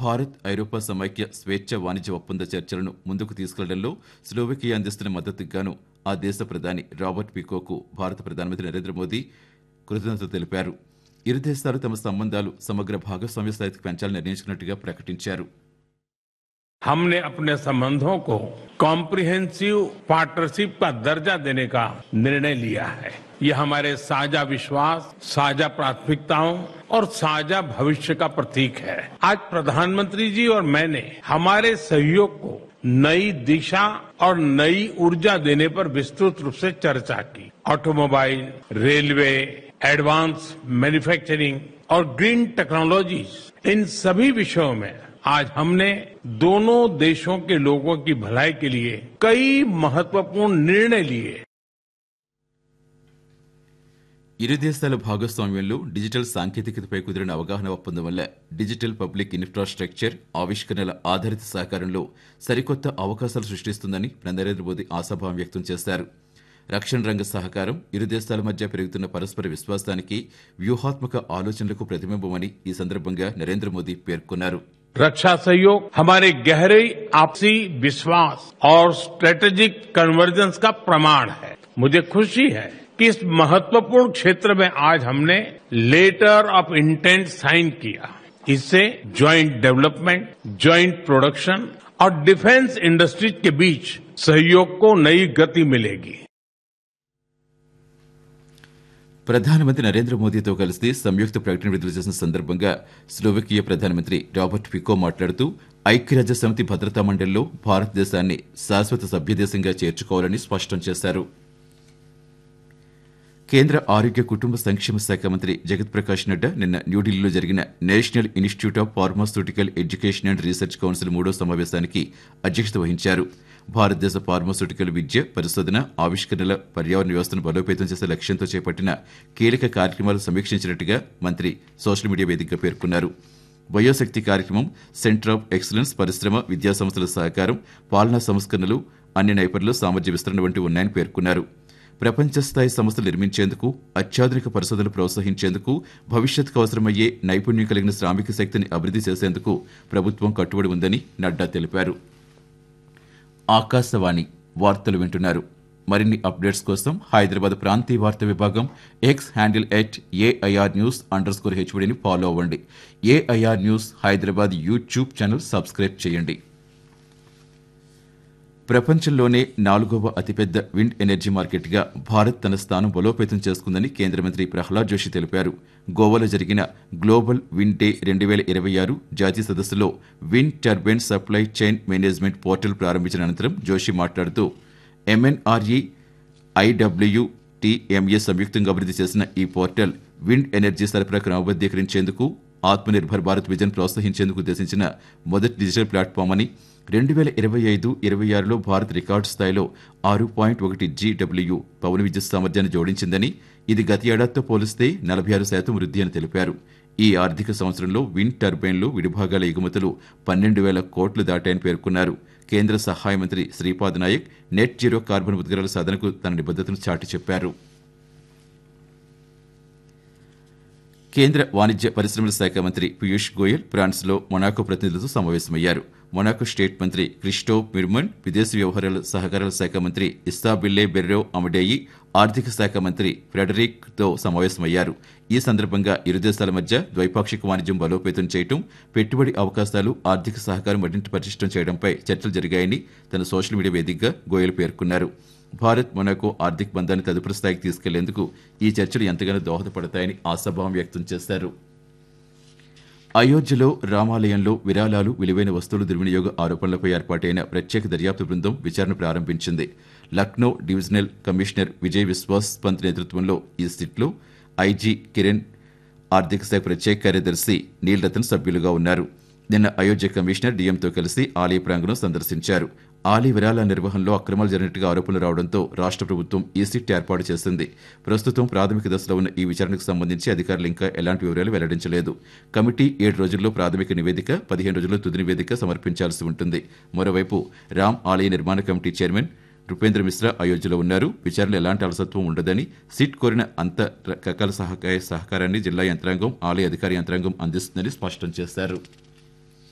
భారత్ ఐరోపా సమైక్య స్వేచ్ఛ వాణిజ్య ఒప్పంద చర్చలను ముందుకు తీసుకెళ్లడంలో స్లోవకియా అందిస్తున్న మద్దతుకు గాను ఆ దేశ ప్రధాని రాబర్ట్ పికోకు భారత ప్రధానమంత్రి నరేంద్ర మోదీ కృతజ్ఞతలు తెలిపారు ఇరు దేశాలు తమ సంబంధాలు సమగ్ర భాగస్వామ్య స్థాయికి పెంచాలని నిర్ణయించుకున్నట్టుగా ప్రకటించారు हमने अपने संबंधों को कॉम्प्रिहेंसिव पार्टनरशिप का दर्जा देने का निर्णय लिया है ये हमारे साझा विश्वास साझा प्राथमिकताओं और साझा भविष्य का प्रतीक है आज प्रधानमंत्री जी और मैंने हमारे सहयोग को नई दिशा और नई ऊर्जा देने पर विस्तृत रूप से चर्चा की ऑटोमोबाइल रेलवे एडवांस मैन्युफैक्चरिंग और ग्रीन टेक्नोलॉजीज इन सभी विषयों में आज हमने दोनों देशों के लोगों की भलाई के लिए कई महत्वपूर्ण निर्णय लिए ఇరు దేశాల భాగస్వామ్యంలో డిజిటల్ సాంకేతికతపై కుదిరిన అవగాహన ఒప్పందం వల్ల డిజిటల్ పబ్లిక్ ఇన్ఫ్రాస్ట్రక్చర్ ఆవిష్కరణల ఆధారిత సహకారంలో సరికొత్త అవకాశాలు సృష్టిస్తుందని నరేంద్ర మోదీ ఆశాభావం వ్యక్తం చేశారు రక్షణ రంగ సహకారం ఇరు దేశాల మధ్య పెరుగుతున్న పరస్పర విశ్వాసానికి వ్యూహాత్మక ఆలోచనలకు ప్రతిబింబమని ఈ సందర్భంగా నరేంద్ర మోదీ పేర్కొన్నారు रक्षा सहयोग हमारे गहरे आपसी विश्वास और स्ट्रेटेजिक कन्वर्जेंस का प्रमाण है मुझे खुशी है कि इस महत्वपूर्ण क्षेत्र में आज हमने लेटर ऑफ इंटेंट साइन किया इससे ज्वाइंट डेवलपमेंट ज्वाइंट प्रोडक्शन और डिफेंस इंडस्ट्रीज के बीच सहयोग को नई गति मिलेगी ప్రధానమంత్రి నరేంద్ర మోదీతో కలిసి సంయుక్త ప్రకటన విడుదల చేసిన సందర్భంగా స్లోవకియా ప్రధానమంత్రి రాబర్ట్ ఫికో మాట్లాడుతూ ఐక్యరాజ్య సమితి భద్రతా మండలిలో భారతదేశాన్ని శాశ్వత సభ్యదేశంగా చేర్చుకోవాలని స్పష్టం చేశారు కేంద్ర ఆరోగ్య కుటుంబ సంక్షేమ శాఖ మంత్రి జగత్ ప్రకాష్ నడ్డా నిన్న న్యూఢిల్లీలో జరిగిన national institute of pharmaceutical education and research council మూడో సమావేశానికి అధ్యక్షత వహించారు భారతదేశ ఫార్మాస్యూటికల్ విద్య పరిశోధన ఆవిష్కరణల పర్యావరణ వ్యవస్థను బలోపేతం చేసే లక్ష్యంతో చేపట్టిన కీలక కార్యక్రమాలు సమీక్షించినట్టుగా మంత్రి సోషల్ మీడియా వేదికగా పేర్కొన్నారు వయోశక్తి కార్యక్రమం సెంటర్ ఆఫ్ ఎక్సలెన్స్ పరిశ్రమ విద్యా సంస్థల సహకారం పాలనా సంస్కరణలు అన్ని నైపుణ్యాలు సామర్థ్య విస్తరణ వంటివి ఉన్నాయని పేర్కొన్నారు ప్రపంచ స్థాయి సంస్థలు నిర్మించేందుకు అత్యాధునిక పరిశోధనలు ప్రోత్సహించేందుకు భవిష్యత్తుకు అవసరమయ్యే నైపుణ్యం కలిగిన శ్రామిక శక్తిని అభివృద్ధి చేసేందుకు ప్రభుత్వం కట్టుబడి ఉందని నడ్డా తెలిపారు ఆకాశవాణి వార్తలు వింటున్నారు మరిన్ని అప్డేట్స్ కోసం హైదరాబాద్ ప్రాంతీయ వార్తా విభాగం X handle at AIR news under score హెచ్బడిని ఫాలో అవ్వండి AIR news Hyderabad YouTube channel subscribe చేయండి ప్రపంచంలోనే నాలుగవ అతిపెద్ద విండ్ ఎనర్జీ మార్కెట్గా భారత్ తన స్థానం బలోపేతం చేసుకుందని కేంద్ర మంత్రి ప్రహ్లాద్ జోషి తెలిపారు గోవాలో జరిగిన గ్లోబల్ విండ్ డే రెండు వేల ఇరవై ఆరు జాతీయ సదస్సులో wind turbine supply chain management portal ప్రారంభించిన అనంతరం జోషి మాట్లాడుతూ ఎంఎన్ఆర్ఈ ఐడబ్ల్యూటీఎంఏ సంయుక్తంగా అభివృద్ధి చేసిన ఈ పోర్టల్ విండ్ ఎనర్జీ సరఫరా క్రమబద్దీకరించేందుకు ఆత్మనిర్భర్ భారత్ విజన్ ప్రోత్సహించేందుకు ఉద్దేశించిన మొదటి డిజిటల్ ప్లాట్ఫామ్ అని రెండు వేల ఇరవై ఐదు ఇరవై ఆరులో భారత్ రికార్డు స్థాయిలో ఆరు పాయింట్ ఒకటి జీడబ్ల్యూ పవన విద్యుత్ సామర్థ్యాన్ని జోడించిందని ఇది గత ఏడాదితో పోలిస్తే నలభై ఆరు శాతం వృద్ధి అని తెలిపారు ఈ ఆర్థిక సంవత్సరంలో విండ్ టర్బైన్లు విడిభాగాల ఎగుమతులు పన్నెండు వేల కోట్లు దాటాయని పేర్కొన్నారు కేంద్ర సహాయ మంత్రి Shripad Naik net zero carbon ఉద్గారాల సాధనకు తన నిబద్దతను చాటి చెప్పారు కేంద్ర వాణిజ్య పరిశ్రమల శాఖ మంత్రి పీయూష్ గోయల్ ఫ్రాన్స్లో మొనాకో ప్రతినిధులతో సమావేశమయ్యారు మొనాకో స్టేట్ మంత్రి క్రిస్టో మిర్మన్ విదేశీ వ్యవహారాల సహకారాల శాఖ మంత్రి ఇస్తాబిల్లే బెర్రో అమడేయి ఆర్థిక శాఖ మంత్రి ఫ్రెడరిక్ తో సమావేశమయ్యారు ఈ సందర్భంగా ఇరు దేశాల మధ్య ద్వైపాక్షిక వాణిజ్యం బలోపేతం చేయడం పెట్టుబడి అవకాశాలు ఆర్థిక సహకారం మరింత పటిష్టం చేయడంపై చర్చలు జరిగాయని తన సోషల్ మీడియా వేదికగా గోయల్ పేర్కొన్నారు భారత్ మొనాకో ఆర్థిక బంధాన్ని తదుపరి స్థాయికి తీసుకెళ్లేందుకు ఈ చర్చలు ఎంతగానో దోహదపడతాయని ఆశాభావం వ్యక్తం చేశారు అయోధ్యలో రామాలయంలో విరాళాలు విలువైన వస్తువుల దుర్వినియోగ ఆరోపణలపై ఏర్పాటైన ప్రత్యేక దర్యాప్తు బృందం విచారణ ప్రారంభించింది లక్నో డివిజనల్ కమిషనర్ విజయ్ విశ్వాస్ పంత్ నేతృత్వంలో ఈ సిట్లో ఐజీ కిరణ్ ఆర్థిక శాఖ ప్రత్యేక కార్యదర్శి నీల్ రతన్ సభ్యులుగా ఉన్నారు నిన్న అయోధ్య కమిషనర్ డిఎంతో కలిసి ఆలయ ప్రాంగణం సందర్శించారు ఆలయ విరాళ నిర్వహణలో అక్రమాలు జరిగినట్టుగా ఆరోపణలు రావడంతో రాష్ట్ర ప్రభుత్వం ఈ సిట్ ఏర్పాటు చేసింది ప్రస్తుతం ప్రాథమిక దశలో ఉన్న ఈ విచారణకు సంబంధించి అధికారులు ఇంకా ఎలాంటి వివరాలు వెల్లడించలేదు కమిటీ ఏడు రోజుల్లో ప్రాథమిక నివేదిక పదిహేను రోజుల్లో తుది నివేదిక సమర్పించాల్సి ఉంటుంది మరోవైపు రామ్ ఆలయ నిర్మాణ కమిటీ చైర్మన్ నృపేంద్ర మిశ్రా అయోధ్యలో ఉన్నారు విచారణలో ఎలాంటి అలసత్వం ఉండదని సిట్ కోరిన అంత రకాల సహకార సహకారాన్ని జిల్లా యంత్రాంగం ఆలయ అధికార యంత్రాంగం అందిస్తుందని స్పష్టం చేశారు